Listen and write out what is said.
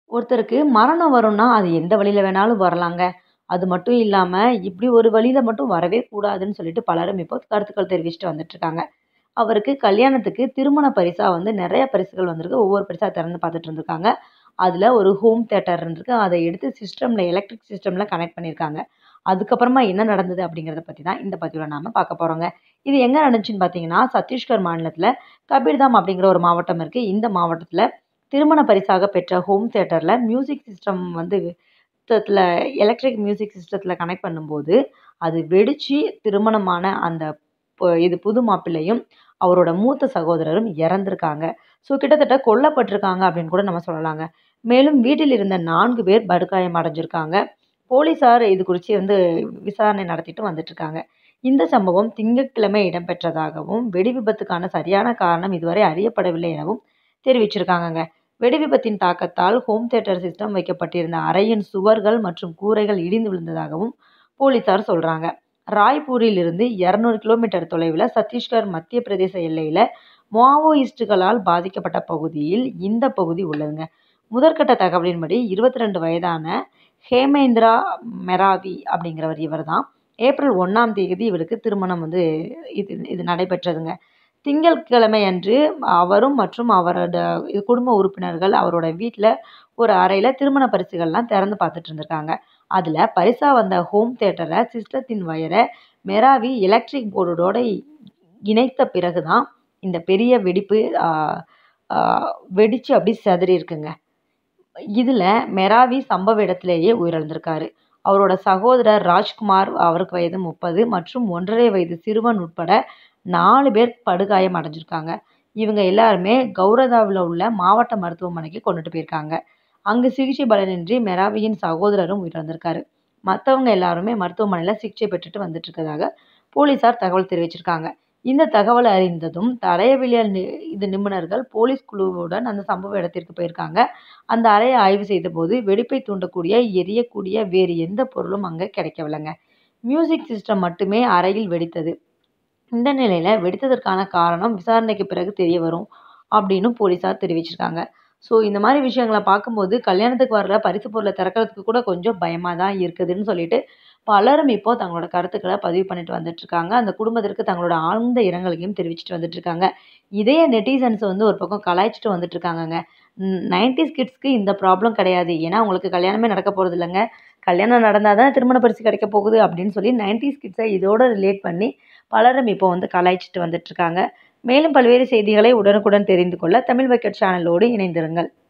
ஒருத்தருக்கு மரணம் வரும்னா அது எந்த வழியில் வேணாலும் வரலாங்க அது மட்டும் இல்லாமல் இப்படி ஒரு வழியில் மட்டும் வரவே கூடாதுன்னு சொல்லிட்டு பலரும் இப்போ கருத்துக்கள் தெரிவிச்சுட்டு வந்துட்டுருக்காங்க அவருக்கு கல்யாணத்துக்கு திருமண பரிசாக வந்து நிறைய பரிசுகள் வந்திருக்கு ஒவ்வொரு பரிசாக திறந்து பார்த்துட்டு இருந்திருக்காங்க அதில் ஒரு ஹோம் தேட்டர் இருந்திருக்கு அதை எடுத்து சிஸ்டமில் எலக்ட்ரிக் சிஸ்டமில் கனெக்ட் பண்ணியிருக்காங்க அதுக்கப்புறமா என்ன நடந்தது அப்படிங்கிறத பற்றி தான் இந்த பதிவில் நாம் பார்க்க போகிறோங்க இது எங்கே நடந்துச்சுன்னு பார்த்தீங்கன்னா சத்தீஸ்கர் மாநிலத்தில் கபீர்தாம் அப்படிங்கிற ஒரு மாவட்டம் இருக்குது இந்த மாவட்டத்தில் திருமண பரிசாக பெற்ற ஹோம் தேட்டரில் மியூசிக் சிஸ்டம் வந்து சிஸ்டத்தில் எலக்ட்ரிக் மியூசிக் சிஸ்டத்தில் கனெக்ட் பண்ணும்போது அது வெடித்து திருமணமான அந்த ப- இது புது மாப்பிள்ளையும் அவரோட மூத்த சகோதரரும் இறந்துருக்காங்க ஸோ கிட்டத்தட்ட கொல்லப்பட்டிருக்காங்க அப்படின்னு கூட நம்ம சொல்லலாங்க மேலும் வீட்டில் இருந்த நான்கு பேர் படுகாயம் அடைஞ்சிருக்காங்க போலீஸார் இது குறித்து வந்து விசாரணை நடத்திட்டு வந்துட்டுருக்காங்க இந்த சம்பவம் திங்கட்கிழமை இடம்பெற்றதாகவும் வெடி விபத்துக்கான சரியான காரணம் இதுவரை அறியப்படவில்லை எனவும் தெரிவிச்சிருக்காங்கங்க வெடி விபத்தின் தாக்கத்தால் ஹோம் தியேட்டர் சிஸ்டம் வைக்கப்பட்டிருந்த அறையின் சுவர்கள் மற்றும் கூரைகள் இடிந்து விழுந்ததாகவும் போலீசார் சொல்கிறாங்க ராய்ப்பூரில் இருந்து இரநூறு கிலோமீட்டர் தொலைவில் சத்தீஸ்கர் மத்திய பிரதேச எல்லையில் மாவோயிஸ்டுகளால் பாதிக்கப்பட்ட பகுதியில் இந்த பகுதி உள்ளதுங்க முதற்கட்ட தகவலின்படி இருபத்தி ரெண்டு வயதான ஹேமேந்திரா மெராவி அப்படிங்கிறவர் இவர் தான் ஏப்ரல் ஒன்றாம் தேதி இவருக்கு திருமணம் வந்து இது இது நடைபெற்றதுங்க திங்கட்கிழமை அன்று அவரும் மற்றும் அவரோட இது குடும்ப உறுப்பினர்கள் அவரோட வீட்டில் ஒரு அறையில் திருமண பரிசுகள்லாம் திறந்து பார்த்துட்டு இருந்திருக்காங்க அதில் பரிசாக வந்த ஹோம் தேட்டரை சிஸ்டத்தின் வயரை மெராவி எலக்ட்ரிக் போர்டோட இணைத்த பிறகு தான் இந்த பெரிய வெடிப்பு வெடித்து அப்படி சிதறி இருக்குங்க இதில் மெராவி சம்பவ இடத்திலேயே உயிரிழந்திருக்காரு அவரோட சகோதரர் ராஜ்குமார் அவருக்கு வயது முப்பது மற்றும் ஒன்றரை வயது சிறுவன் உட்பட நாலு பேர் படுகாயம் அடைஞ்சிருக்காங்க இவங்க எல்லாருமே கௌரதாவில் உள்ள மாவட்ட மருத்துவமனைக்கு கொண்டுட்டு போயிருக்காங்க அங்கு சிகிச்சை பலனின்றி மெராவியின் சகோதரரும் உயிரிழந்திருக்காரு மற்றவங்க எல்லாருமே மருத்துவமனையில் சிகிச்சை பெற்றுட்டு வந்துட்டு இருக்கதாக போலீசார் தகவல் தெரிவிச்சிருக்காங்க இந்த தகவல் அறிந்ததும் தடயவியல் நி இது நிபுணர்கள் போலீஸ் குழுவுடன் அந்த சம்பவ இடத்திற்கு போயிருக்காங்க அந்த அறையை ஆய்வு செய்தபோது வெடிப்பை தூண்டக்கூடிய எரியக்கூடிய வேறு எந்த பொருளும் அங்கே கிடைக்கவில்லைங்க மியூசிக் சிஸ்டம் மட்டுமே அறையில் வெடித்தது இந்த நிலையில் வெடித்ததற்கான காரணம் விசாரணைக்கு பிறகு தெரிய வரும் அப்படின்னு போலீஸார் தெரிவிச்சிருக்காங்க ஸோ இந்த மாதிரி விஷயங்களை பார்க்கும்போது கல்யாணத்துக்கு வர்ற பரிசு பொருளை திறக்கிறதுக்கு கூட கொஞ்சம் பயமாக தான் இருக்குதுன்னு சொல்லிட்டு பலரும் இப்போ தங்களோட கருத்துக்களை பதிவு பண்ணிட்டு வந்துட்டு இருக்காங்க அந்த குடும்பத்திற்கு தங்களோட ஆழ்ந்த இரங்கலையும் தெரிவிச்சிட்டு வந்துட்டு இருக்காங்க இதே நெட்டிசன்ஸ் வந்து ஒரு பக்கம் கலாய்ச்சிட்டு வந்துட்டு இருக்காங்கங்க நைன்டிஸ் கிட்ஸ்க்கு இந்த ப்ராப்ளம் கிடையாது ஏன்னா உங்களுக்கு கல்யாணமே நடக்க போகிறது இல்லைங்க கல்யாணம் நடந்தால் தான் திருமண பரிசு கிடைக்க போகுது அப்படின்னு சொல்லி நைன்டிஸ் கிட்ஸை இதோட ரிலேட் பண்ணி பலரும் இப்போ வந்து கலாய்ச்சிட்டு வந்துட்டு இருக்காங்க மேலும் பல்வேறு செய்திகளை உடனுக்குடன் தெரிந்து கொள்ள தமிழ் பக்கெட் சேனலோடு இணைந்திருங்கள்